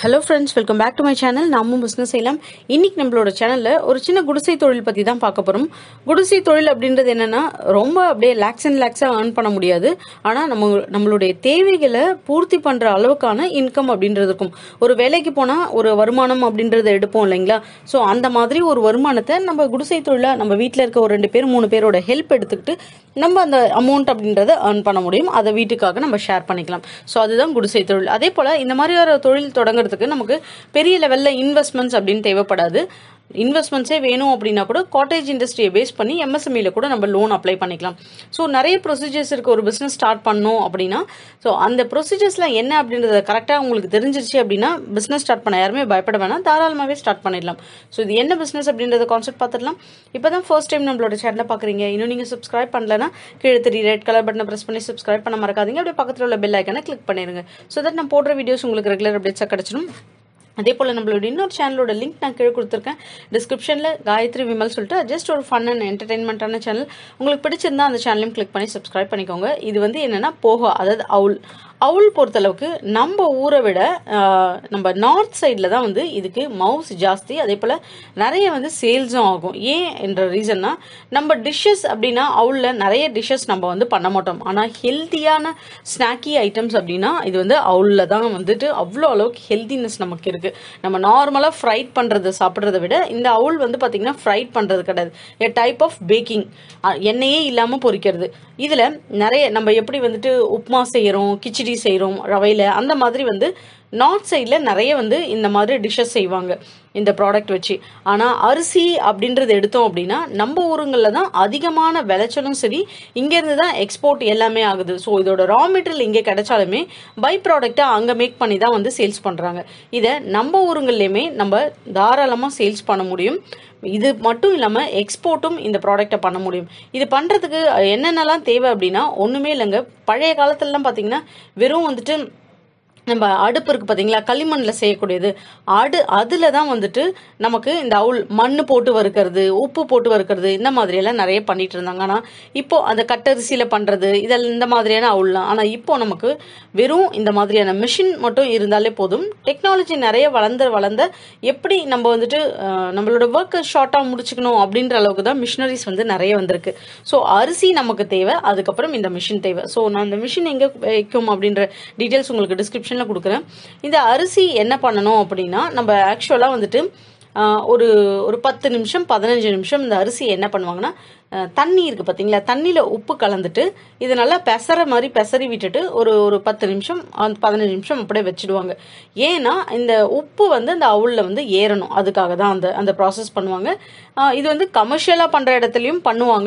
hello friends welcome back to my channel நாமும் business செய்யலாம் இன்னைக்கு நம்மளோட சேனலில் ஒரு சின்ன குடிசை தொழில் பற்றி தான் பார்க்க போகிறோம் குடிசை தொழில் அப்படின்றது என்னென்னா ரொம்ப அப்படியே லேக்ஸ் அண்ட் லேக்ஸாக ஏர்ன் பண்ண முடியாது ஆனால் நம்ம நம்மளுடைய தேவைகளை பூர்த்தி பண்ணுற அளவுக்கான இன்கம் அப்படின்றது இருக்கும் ஒரு வேலைக்கு போனால் ஒரு வருமானம் அப்படின்றத எடுப்போம் இல்லைங்களா ஸோ அந்த மாதிரி ஒரு வருமானத்தை நம்ம குடிசை தொழிலை நம்ம வீட்டில் இருக்க ஒரு ரெண்டு பேர் மூணு பேரோட ஹெல்ப் எடுத்துக்கிட்டு நம்ம அந்த அமௌண்ட் அப்படின்றத ஏர்ன் பண்ண முடியும் அதை வீட்டுக்காக நம்ம ஷேர் பண்ணிக்கலாம் ஸோ அதுதான் குடிசை தொழில் அதே போல் இந்த மாதிரி ஒரு தொழில் தொடங்குறதுக்கு நமக்கு பெரிய லெவலில் இன்வெஸ்ட்மெண்ட்ஸ் அப்படின்னு தேவைப்படாது இன்வெஸ்ட்மெண்ட்ஸே வேணும் அப்படின்னா கூட காட்டேஜ் இண்டஸ்ட்ரியை பேஸ் பண்ணி எம்எஸ்எம்இல கூட நம்ம லோன் அப்ளை பண்ணிக்கலாம் ஸோ நிறைய ப்ரொசீஜர்ஸ் இருக்கு ஒரு பிஸ்னஸ் ஸ்டார்ட் பண்ணோம் அப்படின்னா ஸோ அந்த ப்ரொசீஜர்ஸ்லாம் என்ன அப்படின்றத கரெக்டாக உங்களுக்கு தெரிஞ்சிருச்சு அப்படின்னா பிஸ்னஸ் ஸ்டார்ட் பண்ண யாருமே பயப்பட வேணாம் தாராளமாகவே ஸ்டார்ட் பண்ணிடலாம் ஸோ இது என்ன பிஸ்னஸ் அப்படின்றத கான்செப்ட் பார்த்துடலாம் இப்போ தான் ஃபர்ஸ்ட் டைம் நம்மளோட சேனலை பார்க்குறீங்க இன்னும் நீங்கள் சப்ஸ்கிரைப் பண்ணலன்னா கீழே தெரிய ரெட் கலர் பட்டனை ப்ரெஸ் பண்ணி சப்ஸ்கிரைப் பண்ண மறக்காதீங்க அப்படியே பக்கத்தில் உள்ள பெல் ஐக்கனை கிளிக் பண்ணிடுங்க ஸோ தட் நான் போடுற வீடியோஸ் உங்களுக்கு ரெகுலர் அப்டேட்ஸாக கிடச்சிடும் அதே போல் நம்மளோட இன்னொரு சேனலோட லிங்க் நான் கீழே கொடுத்துருக்கேன் டிஸ்கிரிப்ஷனில் காயத்ரி விமல் சொல்லிட்டு ஜஸ்ட் ஒரு ஃபன் அண்ட் என்டர்டைன்மெண்ட்டான சேனல் உங்களுக்கு பிடிச்சிருந்தா அந்த சேனலையும் கிளிக் பண்ணி சப்ஸ்கிரைப் பண்ணிக்கோங்க இது வந்து என்னென்னா போகோ அதாவது அவுல் அவுல் பொறுத்தளவுக்கு நம்ம ஊரை விட ஆஹ், நம்ம நார்த் சைடில் தான் வந்து இதுக்கு மவுஸ் ஜாஸ்தி அதே போல் நிறைய வந்து சேல்ஸும் ஆகும் ஏன் என்ற ரீசன்னா நம்ம டிஷ்ஷஸ் அப்படின்னா அவுலில் நிறைய டிஷ்ஷஸ் நம்ம வந்து பண்ண மாட்டோம் ஆனால் ஹெல்த்தியான ஸ்நாக்கி ஐட்டம்ஸ் அப்படின்னா இது வந்து அவுலில் தான் வந்துட்டு அவ்வளோ அளவுக்கு ஹெல்த்தினஸ் நமக்கு இருக்குது நம்ம நார்மலாக ஃப்ரைட் பண்ணுறது சாப்பிட்றத விட இந்த அவுல் வந்து பார்த்திங்கன்னா ஃப்ரைட் பண்ணுறது கிடையாது எ டைப் ஆஃப் பேக்கிங் எண்ணெயே இல்லாமல் பொரிக்கிறது இதில் நிறைய நம்ம எப்படி வந்துட்டு உப்மா செய்கிறோம் கிச்சடி செய்கிறோம் ரவையில் அந்த மாதிரி வந்து நார்த் சைடில் நிறைய வந்து இந்த மாதிரி டிஷ்ஷஸ் செய்வாங்க இந்த ப்ராடக்ட் வச்சு ஆனால் அரிசி அப்படின்றது எடுத்தோம் அப்படின்னா நம்ம ஊருங்களில் தான் அதிகமான விளைச்சலும் சரி இங்கேருந்து தான் எக்ஸ்போர்ட் எல்லாமே ஆகுது ஸோ இதோட ரா மெட்டீரியல் இங்கே கிடைச்சாலுமே பை ப்ராடக்டாக அங்கே மேக் பண்ணி தான் வந்து சேல்ஸ் பண்ணுறாங்க இதை நம்ம ஊருங்கள்லையுமே நம்ம தாராளமாக சேல்ஸ் பண்ண முடியும் இது மட்டும் இல்லாமல் எக்ஸ்போர்ட்டும் இந்த ப்ராடக்ட்டை பண்ண முடியும் இது பண்ணுறதுக்கு என்னென்னலாம் தேவை அப்படின்னா ஒன்றுமே இல்லைங்க பழைய காலத்துலலாம் பார்த்தீங்கன்னா வெறும் வந்துட்டு நம்ம அடுப்பு இருக்குது பார்த்தீங்களா களிமண்ணில் செய்யக்கூடியது அடு அதில் தான் வந்துட்டு நமக்கு இந்த அவுள் மண் போட்டு வறுக்கிறது உப்பு போட்டு வறுக்கிறது இந்த மாதிரியெல்லாம் நிறைய பண்ணிட்டு இருந்தாங்க ஆனால் இப்போ அந்த கட்டரிசியில் பண்ணுறது இதெல்லாம் இந்த மாதிரியான அவுள்லாம் ஆனால் இப்போ நமக்கு வெறும் இந்த மாதிரியான மிஷின் மட்டும் இருந்தாலே போதும் டெக்னாலஜி நிறைய வளர்ந்த வளர்ந்த எப்படி நம்ம வந்துட்டு அஹ், நம்மளோட ஒர்க்கை ஷார்ட்டாக முடிச்சுக்கணும் அப்படின்ற அளவுக்கு தான் மிஷினரிஸ் வந்து நிறைய வந்திருக்கு ஸோ அரிசி நமக்கு தேவை அதுக்கப்புறம் இந்த மிஷின் தேவை ஸோ நான் இந்த மிஷின் எங்கே வைக்கும் அப்படின்ற டீட்டெயில்ஸ் உங்களுக்கு டிஸ்கிரிப்ஷனில் கொடுக்குறேன் இந்த அரிசி என்ன பண்ணணும் அப்படின்னா நம்ம ஆக்சுவலாக வந்துட்டு ஆஹ், ஒரு ஒரு பத்து நிமிஷம் பதினஞ்சு நிமிஷம் இந்த அரிசி என்ன பண்ணுவாங்கன்னா ஆஹ், தண்ணி இருக்குது பார்த்தீங்களா தண்ணியில் உப்பு கலந்துட்டு இது நல்லா பெசற மாதிரி பெசறி விட்டுட்டு ஒரு ஒரு பத்து நிமிஷம் அந்த பதினஞ்சு நிமிஷம் அப்படியே வச்சுடுவாங்க ஏன்னா இந்த உப்பு வந்து அந்த அவுளில் வந்து ஏறணும் அதுக்காக தான் அந்த அந்த ப்ராசஸ் பண்ணுவாங்க ஆஹ், இது வந்து கமர்ஷியலாக பண்ணுற இடத்துலையும் பண்ணுவாங்க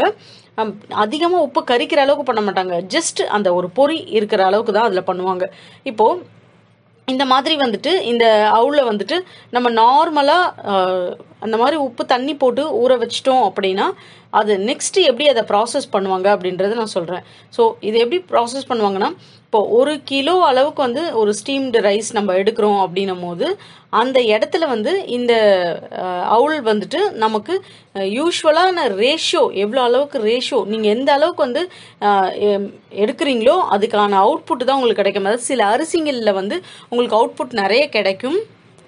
அதிகமாக உப்பு கரிக்கிற அளவுக்கு பண்ண மாட்டாங்க ஜஸ்ட் அந்த ஒரு பொறி இருக்கிற அளவுக்கு தான் அதில் பண்ணுவாங்க இப்போது இந்த மாதிரி வந்துட்டு இந்த அவுளில் வந்துட்டு நம்ம நார்மலாக அந்த மாதிரி உப்பு தண்ணி போட்டு ஊற வச்சிட்டோம் அப்படின்னா அது நெக்ஸ்ட் எப்படி அதை ப்ராசஸ் பண்ணுவாங்க அப்படின்றத நான் சொல்கிறேன் ஸோ இது எப்படி ப்ராசஸ் பண்ணுவாங்கன்னா இப்போ ஒரு கிலோ அளவுக்கு வந்து ஒரு ஸ்டீம்டு ரைஸ் நம்ம எடுக்கிறோம் அப்படின்னும் போது அந்த இடத்துல வந்து இந்த அஹ், அவுள் வந்துட்டு நமக்கு யூஸ்வலான ரேஷியோ எவ்வளோ அளவுக்கு ரேஷியோ நீங்கள் எந்த அளவுக்கு வந்து அஹ், எம், எடுக்கிறீங்களோ அதுக்கான அவுட்புட் தான் உங்களுக்கு கிடைக்கும் அதாவது சில அரிசிங்களில் வந்து உங்களுக்கு அவுட்புட் நிறைய கிடைக்கும்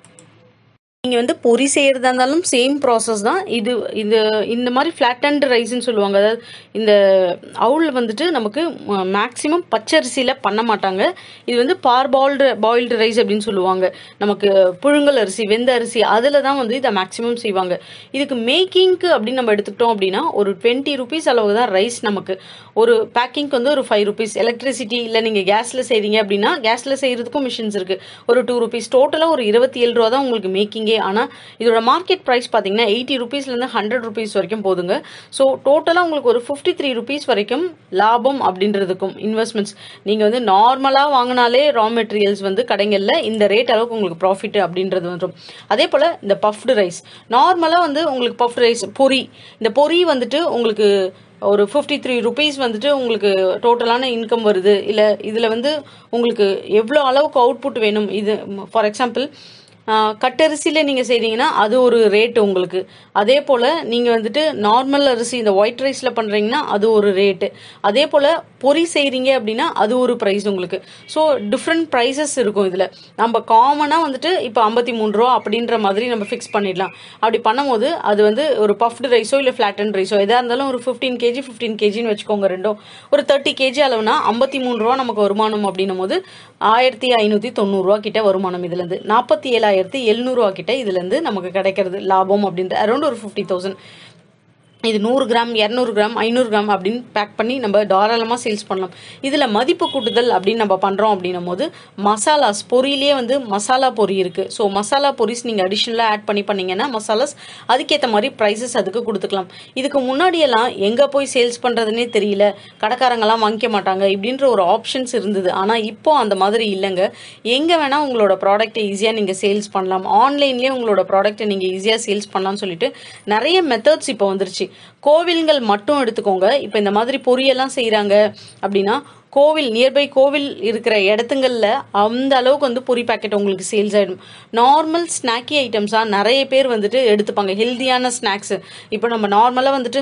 நீங்கள் வந்து பொரி செய்கிறதா இருந்தாலும் சேம் ப்ராசஸ் தான் இது இது இந்த மாதிரி ஃப்ளாட் அண்ட் ரைஸ்ன்னு சொல்லுவாங்க அதாவது இந்த அவுள் வந்துட்டு நமக்கு மேக்ஸிமம் பச்சரிசியில் பண்ண மாட்டாங்க இது வந்து பார் பால்டு பாயில்டு ரைஸ் அப்படின்னு சொல்லுவாங்க நமக்கு புழுங்கல் அரிசி வெந்த அரிசி அதில் தான் வந்து இதை மேக்ஸிமம் செய்வாங்க இதுக்கு மேக்கிங்க்கு அப்படின்னு நம்ம எடுத்துக்கிட்டோம் அப்படின்னா ஒரு டுவெண்ட்டி ருபீஸ் அளவு தான் ரைஸ் நமக்கு ஒரு பேக்கிங்க்கு வந்து ஒரு ஃபைவ் ருபீஸ் எலக்ட்ரிசிட்டி இல்லை நீங்கள் கேஸில் செய்கிறீங்க அப்படின்னா கேஸில் செய்கிறதுக்கும் மிஷின்ஸ் இருக்குது ஒரு டூ ருபீஸ் டோட்டலாக ஒரு இருபத்தி ஏழு ரூபா தான் உங்களுக்கு மேக்கிங்கே ஆனால் இதோட மார்க்கெட் ப்ரைஸ் பார்த்தீங்கன்னா எயிட்டி ருபீஸ்லேருந்து ஹண்ட்ரட் ருபீஸ் வரைக்கும் போதுங்க ஸோ டோட்டலாக உங்களுக்கு ஒரு ஃபிஃப்டி த்ரீ ருபீஸ் வரைக்கும் லாபம் அப்படின்றதுக்கும் இன்வெஸ்ட்மெண்ட்ஸ் நீங்கள் வந்து நார்மலாக வாங்கினாலே ரா மெட்டீரியல்ஸ் வந்து கடைகளில் இந்த ரேட் அளவுக்கு உங்களுக்கு ப்ராஃபிட் அப்படின்றது வந்துடும் அதே போல் இந்த பஃப்டு ரைஸ் நார்மலாக வந்து உங்களுக்கு பஃப்டு ரைஸ் பொரி இந்த பொரி வந்துட்டு உங்களுக்கு ஒரு ஃபிஃப்டி த்ரீ ருபீஸ் வந்துட்டு உங்களுக்கு டோட்டலான இன்கம் வருது இல்லை இதில் வந்து உங்களுக்கு எவ்வளோ அளவுக்கு அவுட்புட் வேணும் இது ஃபார் எக்ஸாம்பிள் கட்டரிசியில் நீங்கள் செய்கிறீங்கன்னா அது ஒரு ரேட்டு உங்களுக்கு அதே போல் நீங்கள் வந்துட்டு நார்மல் அரிசி இந்த ஒயிட் ரைஸில் பண்ணுறீங்கன்னா அது ஒரு ரேட்டு அதே போல் பொரி செய்கிறீங்க அப்படின்னா அது ஒரு ப்ரைஸ் உங்களுக்கு ஸோ டிஃப்ரெண்ட் ப்ரைஸஸ் இருக்கும் இதில் நம்ம காமனாக வந்துட்டு இப்போ ஐம்பத்தி மூணு ரூபா அப்படின்ற மாதிரி நம்ம ஃபிக்ஸ் பண்ணிடலாம் அப்படி பண்ணும்போது அது வந்து ஒரு பஃப்டு ரைஸோ இல்லை ஃப்ளாட்டன் ரைஸோ எதாக இருந்தாலும் ஒரு ஃபிஃப்டீன் கேஜி ஃபிஃப்டீன் கேஜின்னு வச்சுக்கோங்க ரெண்டும் ஒரு தேர்ட்டி கேஜி அளவுனா ஐம்பத்தி மூணு ரூபா நமக்கு வருமானம் அப்படின்னும் போது ஆயிரத்தி ஐநூற்றி தொண்ணூறுரூவா கிட்ட வருமானம் இதுலேருந்து நாற்பத்தி ஏழாயிரத்தி எழுநூறுவா கிட்ட இதுலேருந்து நமக்கு கிடைக்கிறது லாபம் அப்படின்ற அரௌண்ட் ஒரு ஃபிஃப்டி தௌசண்ட் இது நூறு கிராம் இரநூறு கிராம் ஐநூறு கிராம் அப்படின்னு பேக் பண்ணி நம்ம தாராளமாக சேல்ஸ் பண்ணலாம் இதில் மதிப்பு கூட்டுதல் அப்படின்னு நம்ம பண்ணுறோம் அப்படின்னும் போது மசாலாஸ் பொரியிலே வந்து மசாலா பொரி இருக்குது ஸோ மசாலா பொரிஸ் நீங்கள் அடிஷ்னலாக ஆட் பண்ணி பண்ணீங்கன்னா மசாலாஸ் அதுக்கேற்ற மாதிரி ப்ரைஸஸ் அதுக்கு கொடுத்துக்கலாம் இதுக்கு முன்னாடியெல்லாம் எங்கே போய் சேல்ஸ் பண்ணுறதுனே தெரியல கடைக்காரங்கெல்லாம் வாங்கிக்க மாட்டாங்க இப்படின்ற ஒரு ஆப்ஷன்ஸ் இருந்தது ஆனால் இப்போ அந்த மாதிரி இல்லைங்க எங்கே வேணால் உங்களோட ப்ராடக்ட்டை ஈஸியாக நீங்கள் சேல்ஸ் பண்ணலாம் ஆன்லைன்லேயே உங்களோட ப்ராடக்ட்டை நீங்கள் ஈஸியாக சேல்ஸ் பண்ணலாம்னு சொல்லிட்டு நிறைய மெத்தட்ஸ் இப்போ வந்துருச்சு கோவில்கள் மட்டும் எடுத்துக்கோங்க இப்போ இந்த மாதிரி பொரியெல்லாம் செய்கிறாங்க அப்படின்னா கோவில் நியர்பை கோவில் இருக்கிற இடத்துங்களில் அந்த அளவுக்கு வந்து பொரி பாக்கெட் உங்களுக்கு சேல்ஸ் ஆகிடும் நார்மல் ஸ்நாக்கி ஐட்டம்ஸாக நிறைய பேர் வந்துட்டு எடுத்துப்பாங்க ஹெல்த்தியான ஸ்நாக்ஸு இப்போ நம்ம நார்மலாக வந்துட்டு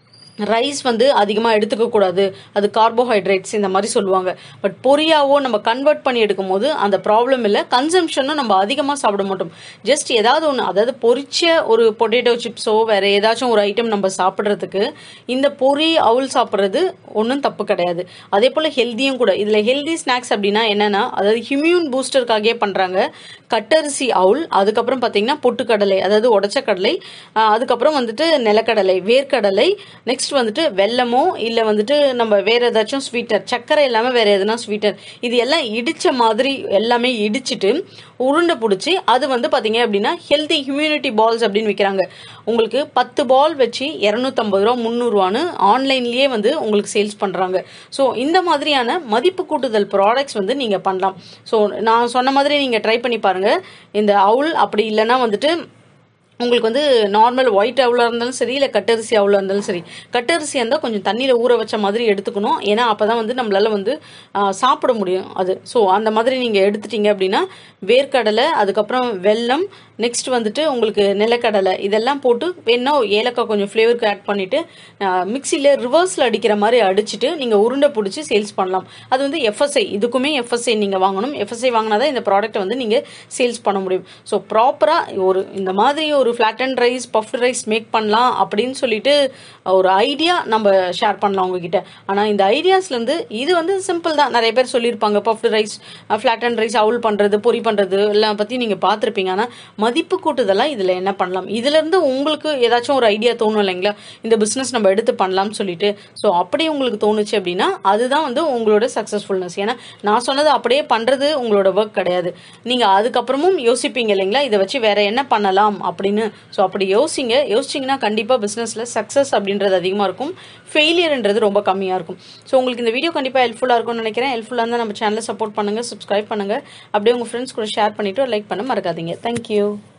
ரைஸ் வந்து அதிகமாக எடுத்துக்க கூடாது அது கார்போஹைட்ரேட்ஸ் இந்த மாதிரி சொல்லுவாங்க பட் பொரியாவோ நம்ம கன்வெர்ட் பண்ணி எடுக்கும் போது அந்த ப்ராப்ளம் இல்லை கன்சம்ஷனும் நம்ம அதிகமாக சாப்பிட மாட்டோம் ஜஸ்ட் ஏதாவது ஒன்று அதாவது பொரிச்ச ஒரு பொட்டேட்டோ சிப்ஸோ வேற ஏதாச்சும் ஒரு ஐட்டம் நம்ம சாப்பிட்றதுக்கு இந்த பொரி அவுல் சாப்பிட்றது ஒன்றும் தப்பு கிடையாது அதே போல் ஹெல்த்தியும் கூட இதில் ஹெல்தி ஸ்நாக்ஸ் அப்படின்னா என்னென்னா அதாவது ஹிம்யூன் பூஸ்டருக்காகவே பண்ணுறாங்க கட்டரிசி அவுல் அதுக்கப்புறம் பார்த்தீங்கன்னா பொட்டுக்கடலை அதாவது உடச்ச கடலை அதுக்கப்புறம் வந்துட்டு நிலக்கடலை வேர்க்கடலை நெக்ஸ்ட் நெக்ஸ்ட் வந்துட்டு வெல்லமோ இல்லை வந்துட்டு நம்ம வேற ஏதாச்சும் ஸ்வீட்டர் சர்க்கரை இல்லாமல் வேற எதுனா ஸ்வீட்டர் இது எல்லாம் இடிச்ச மாதிரி எல்லாமே இடிச்சிட்டு உருண்டை பிடிச்சி அது வந்து பார்த்தீங்க அப்படின்னா ஹெல்தி ஹியூமினிட்டி பால்ஸ் அப்படின்னு விற்கிறாங்க உங்களுக்கு பத்து பால் வச்சு இரநூத்தம்பது ரூபா முந்நூறுவான்னு ஆன்லைன்லேயே வந்து உங்களுக்கு சேல்ஸ் பண்ணுறாங்க ஸோ இந்த மாதிரியான மதிப்பு கூட்டுதல் ப்ராடக்ட்ஸ் வந்து நீங்கள் பண்ணலாம் ஸோ நான் சொன்ன மாதிரி நீங்கள் ட்ரை பண்ணி பாருங்கள் இந்த அவுல் அப்படி இல்லைன்னா வந்துட்டு உங்களுக்கு வந்து நார்மல் ஒயிட் அவ்வளோ இருந்தாலும் சரி இல்லை கட்டரிசி அவ்வளோ இருந்தாலும் சரி கட்டரிசியாக இருந்தால் கொஞ்சம் தண்ணியில் ஊற வச்ச மாதிரி எடுத்துக்கணும் ஏன்னா அப்போ தான் வந்து நம்மளால வந்து சாப்பிட முடியும் அது ஸோ அந்த மாதிரி நீங்கள் எடுத்துட்டீங்க அப்படின்னா வேர்க்கடலை அதுக்கப்புறம் வெல்லம் நெக்ஸ்ட் வந்துட்டு உங்களுக்கு நிலக்கடலை இதெல்லாம் போட்டு வேணா ஏலக்காய் கொஞ்சம் ஃப்ளேவருக்கு ஆட் பண்ணிவிட்டு மிக்சியில் ரிவர்ஸில் அடிக்கிற மாதிரி அடிச்சுட்டு நீங்கள் உருண்டை பிடிச்சி சேல்ஸ் பண்ணலாம் அது வந்து எஃப்எஸ்ஐ இதுக்குமே எஃப்எஸ்ஐ நீங்கள் வாங்கணும் எஃப்எஸ்ஐ வாங்கினா தான் இந்த ப்ராடக்ட்டை வந்து நீங்கள் சேல்ஸ் பண்ண முடியும் ஸோ ப்ராப்பராக ஒரு இந்த மாதிரி ஒரு flat and rice puffed rice make பண்ணலாம் அப்படின்னு சொல்லிட்டு ஒரு ஐடியா நம்ம ஷேர் பண்ணலாம் உங்ககிட்ட ஆனால் இந்த ஐடியாஸ்லேருந்து இது வந்து சிம்பிள் தான் நிறைய பேர் சொல்லியிருப்பாங்க puffed rice flat and rice அவுல் பண்ணுறது பொரி பண்ணுறது எல்லாம் பற்றி நீங்கள் பார்த்துருப்பீங்க ஆனால் மதிப்பு கூட்டுதெல்லாம் இதில் என்ன பண்ணலாம் இதுலேருந்து உங்களுக்கு ஏதாச்சும் ஒரு ஐடியா தோணும் இல்லைங்களா இந்த பிஸ்னஸ் நம்ம எடுத்து பண்ணலாம்னு சொல்லிட்டு ஸோ அப்படி உங்களுக்கு தோணுச்சு அப்படின்னா அதுதான் வந்து உங்களோட சக்ஸஸ்ஃபுல்னஸ் ஏன்னா நான் சொன்னது அப்படியே பண்ணுறது உங்களோட ஒர்க் கிடையாது நீங்கள் அதுக்கப்புறமும் யோசிப்பீங்க இல்லைங்களா இதை வச்சு வேற என்ன பண்ணலாம் அப்படின்னு ஸோ அப்படி யோசிங்க யோசிச்சிங்கன்னா கண்டிப்பாக பிஸ்னஸில் சக்ஸஸ் அப்படின்றது அதிகமாக இருக்கும் ஃபெயிலியர்ன்றது ரொம்ப கம்மியாக இருக்கும் ஸோ உங்களுக்கு இந்த வீடியோ கண்டிப்பாக ஹெல்ப்ஃபுல்லாக இருக்கும்னு நினைக்கிறேன் ஹெல்ப்ஃபுல்லாக இருந்தால் நம்ம சேனலை சப்போர்ட் பண்ணுங்கள் சப்ஸ்கிரைப் பண்ணுங்கள் அப்படியே உங்கள் ஃப்ரெண்ட்ஸ் கூட ஷேர் பண்ணிவிட்டு லைக் பண்ண மறக்காதீங்க தேங்க்யூ